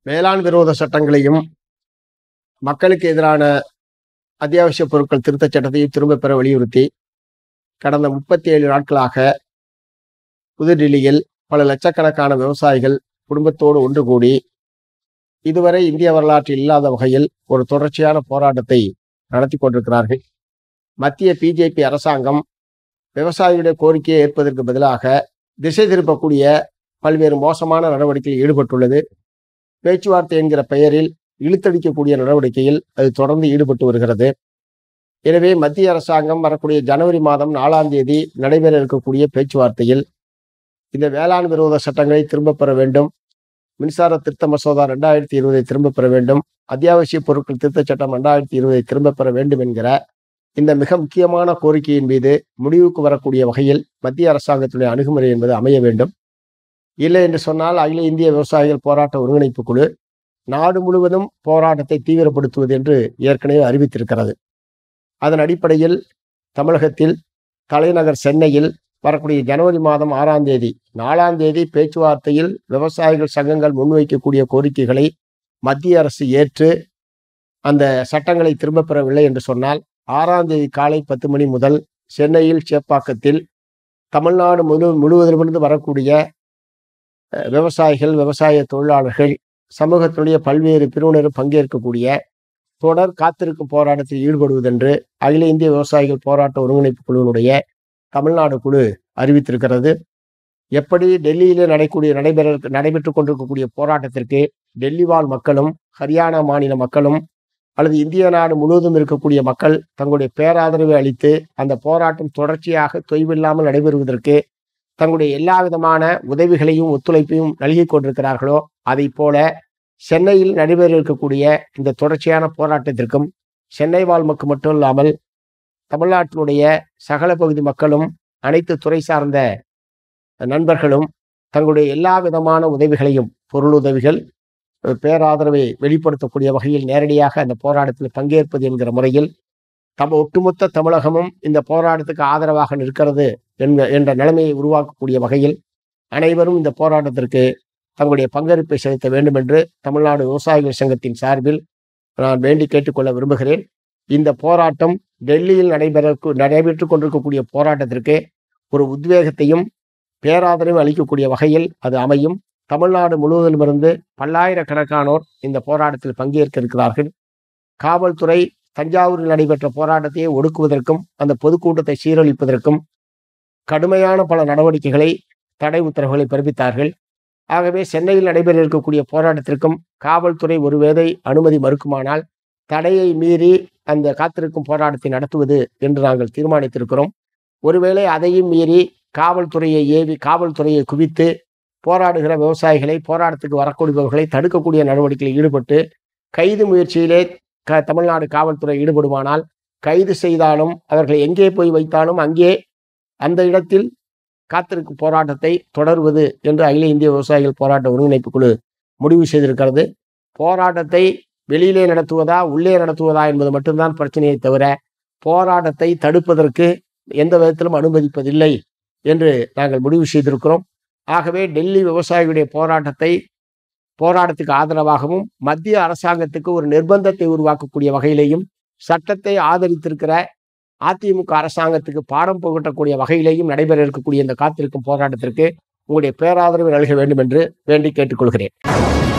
வேளாண் விரோத சட்டங்களையும் மக்களுக்கு எதிரான அத்தியாவசிய பொருட்கள் திருத்தச் சட்டத்தையும் திரும்பப் பெற வலியுறுத்தி கடந்த முப்பத்தி ஏழு நாட்களாக புதுடில்லியில் பல லட்சக்கணக்கான விவசாயிகள் குடும்பத்தோடு ஒன்று கூடி இதுவரை இந்திய வரலாற்றில் இல்லாத வகையில் ஒரு தொடர்ச்சியான போராட்டத்தை நடத்தி கொண்டிருக்கிறார்கள் மத்திய பிஜேபி அரசாங்கம் விவசாயிகளுடைய கோரிக்கையை ஏற்பதற்கு பதிலாக திசை திருப்பக்கூடிய பல்வேறு மோசமான நடவடிக்கையில் ஈடுபட்டுள்ளது பேச்சுவார்த்தை என்கிற பெயரில் இழுத்தடிக்கக்கூடிய நடவடிக்கையில் அது தொடர்ந்து ஈடுபட்டு வருகிறது எனவே மத்திய அரசாங்கம் வரக்கூடிய ஜனவரி மாதம் நாலாம் தேதி நடைபெற இருக்கக்கூடிய பேச்சுவார்த்தையில் இந்த வேளாண் விரோத சட்டங்களை திரும்பப் பெற வேண்டும் மின்சார திருத்த மசோதா ரெண்டாயிரத்தி இருபதை திரும்பப் பெற வேண்டும் அத்தியாவசிய பொருட்கள் திருத்தச் சட்டம் ரெண்டாயிரத்தி இருபதை திரும்பப் பெற வேண்டும் என்கிற இந்த மிக முக்கியமான கோரிக்கையின் மீது முடிவுக்கு வரக்கூடிய வகையில் மத்திய அரசாங்கத்துடைய அணுகுமுறை என்பது அமைய வேண்டும் இல்லை என்று சொன்னால் அகில இந்திய விவசாயிகள் போராட்ட ஒருங்கிணைப்பு குழு நாடு முழுவதும் போராட்டத்தை தீவிரப்படுத்துவது என்று ஏற்கனவே அறிவித்திருக்கிறது அதன் அடிப்படையில் தமிழகத்தில் தலைநகர் சென்னையில் வரக்கூடிய ஜனவரி மாதம் ஆறாம் தேதி நாலாம் தேதி பேச்சுவார்த்தையில் விவசாயிகள் சங்கங்கள் முன்வைக்கக்கூடிய கோரிக்கைகளை மத்திய அரசு ஏற்று அந்த சட்டங்களை திரும்பப் பெறவில்லை என்று சொன்னால் ஆறாம் தேதி காலை பத்து மணி முதல் சென்னையில் சேப்பாக்கத்தில் தமிழ்நாடு முழு முழுவதிலிருந்து வரக்கூடிய அஹ், விவசாயிகள் விவசாய தொழிலாளர்கள் சமூகத்தினுடைய பல்வேறு பிரிவினர் பங்கேற்கக்கூடிய தொடர் காத்திருக்கும் போராட்டத்தில் ஈடுபடுவதென்று அகில இந்திய விவசாயிகள் போராட்ட ஒருங்கிணைப்பு குழுவினுடைய தமிழ்நாடு குழு அறிவித்திருக்கிறது எப்படி டெல்லியிலே நடக்கூடிய நடைபெற நடைபெற்று கொண்டிருக்கக்கூடிய போராட்டத்திற்கு டெல்லி வாழ் மக்களும் ஹரியானா மாநில மக்களும் அல்லது இந்திய நாடு முழுவதும் இருக்கக்கூடிய மக்கள் தங்களுடைய பேராதரவை அளித்து அந்த போராட்டம் தொடர்ச்சியாக தொய்வில்லாமல் நடைபெறுவதற்கு தங்களுடைய எல்லா விதமான உதவிகளையும் ஒத்துழைப்பையும் நல்கி கொண்டிருக்கிறார்களோ அதை போல சென்னையில் நடைபெற இருக்கக்கூடிய இந்த தொடர்ச்சியான போராட்டத்திற்கும் சென்னை வாழ் மக்கள் மட்டும் இல்லாமல் தமிழ்நாட்டினுடைய சகல பகுதி மக்களும் அனைத்து துறை சார்ந்த நண்பர்களும் தங்களுடைய எல்லா விதமான உதவிகளையும் பொருள் உதவிகள் அஹ், பேராதரவை வெளிப்படுத்தக்கூடிய வகையில் நேரடியாக அந்த போராட்டத்தில் பங்கேற்பது என்கிற முறையில் தம் ஒட்டுமொத்த தமிழகமும் இந்த போராட்டத்துக்கு ஆதரவாக நிற்கிறது என்ற என்ற நிலைமையை உருவாக்கக்கூடிய வகையில் அனைவரும் இந்த போராட்டத்திற்கு தங்களுடைய பங்களிப்பை செலுத்த வேண்டும் என்று தமிழ்நாடு விவசாயிகள் சங்கத்தின் சார்பில் நான் வேண்டி கேட்டுக்கொள்ள விரும்புகிறேன் இந்த போராட்டம் டெல்லியில் நடைபெற நடைபெற்று கொண்டிருக்கக்கூடிய போராட்டத்திற்கு ஒரு உத்வேகத்தையும் பேராதரவும் அளிக்கக்கூடிய வகையில் அது அமையும் தமிழ்நாடு முழுவதிலுமிருந்து பல்லாயிரக்கணக்கானோர் இந்த போராட்டத்தில் பங்கேற்க இருக்கிறார்கள் காவல்துறை தஞ்சாவூரில் நடைபெற்ற போராட்டத்தை ஒடுக்குவதற்கும் அந்த பொதுக்கூட்டத்தை சீரழிப்பதற்கும் கடுமையான பல நடவடிக்கைகளை தடை உத்தரவுகளை பிறப்பித்தார்கள் ஆகவே சென்னையில் நடைபெற இருக்கக்கூடிய போராட்டத்திற்கும் காவல்துறை ஒருவேளை அனுமதி மறுக்குமானால் தடையை மீறி அந்த காத்திருக்கும் போராட்டத்தை நடத்துவது என்று நாங்கள் தீர்மானித்திருக்கிறோம் ஒருவேளை அதையும் மீறி காவல்துறையை ஏவி காவல்துறையை குவித்து போராடுகிற விவசாயிகளை போராட்டத்துக்கு வரக்கூடியவர்களை தடுக்கக்கூடிய நடவடிக்கையில் ஈடுபட்டு கைது முயற்சியிலே க தமிழ்நாடு காவல்துறை ஈடுபடுமானால் கைது செய்தாலும் அவர்களை எங்கே போய் வைத்தாலும் அங்கே அந்த இடத்தில் காத்திருக்கும் போராட்டத்தை தொடர்வது என்று அகில இந்திய விவசாயிகள் போராட்ட ஒருங்கிணைப்பு குழு முடிவு செய்திருக்கிறது போராட்டத்தை வெளியிலே நடத்துவதா உள்ளே நடத்துவதா என்பது மட்டும்தான் பிரச்சனையை தவிர போராட்டத்தை தடுப்பதற்கு எந்த விதத்திலும் அனுமதிப்பதில்லை என்று நாங்கள் முடிவு செய்திருக்கிறோம் ஆகவே டெல்லி விவசாயிகளுடைய போராட்டத்தை போராட்டத்துக்கு ஆதரவாகவும் மத்திய அரசாங்கத்துக்கு ஒரு நிர்பந்தத்தை உருவாக்கக்கூடிய வகையிலேயும் சட்டத்தை ஆதரித்திருக்கிற அதிமுக அரசாங்கத்துக்கு பாடம் புகட்டக்கூடிய வகையிலேயும் நடைபெற இருக்கக்கூடிய இந்த காத்திருக்கும் போராட்டத்திற்கு உங்களுடைய பேராதரவை நல்க வேண்டும் என்று வேண்டி கேட்டுக்கொள்கிறேன்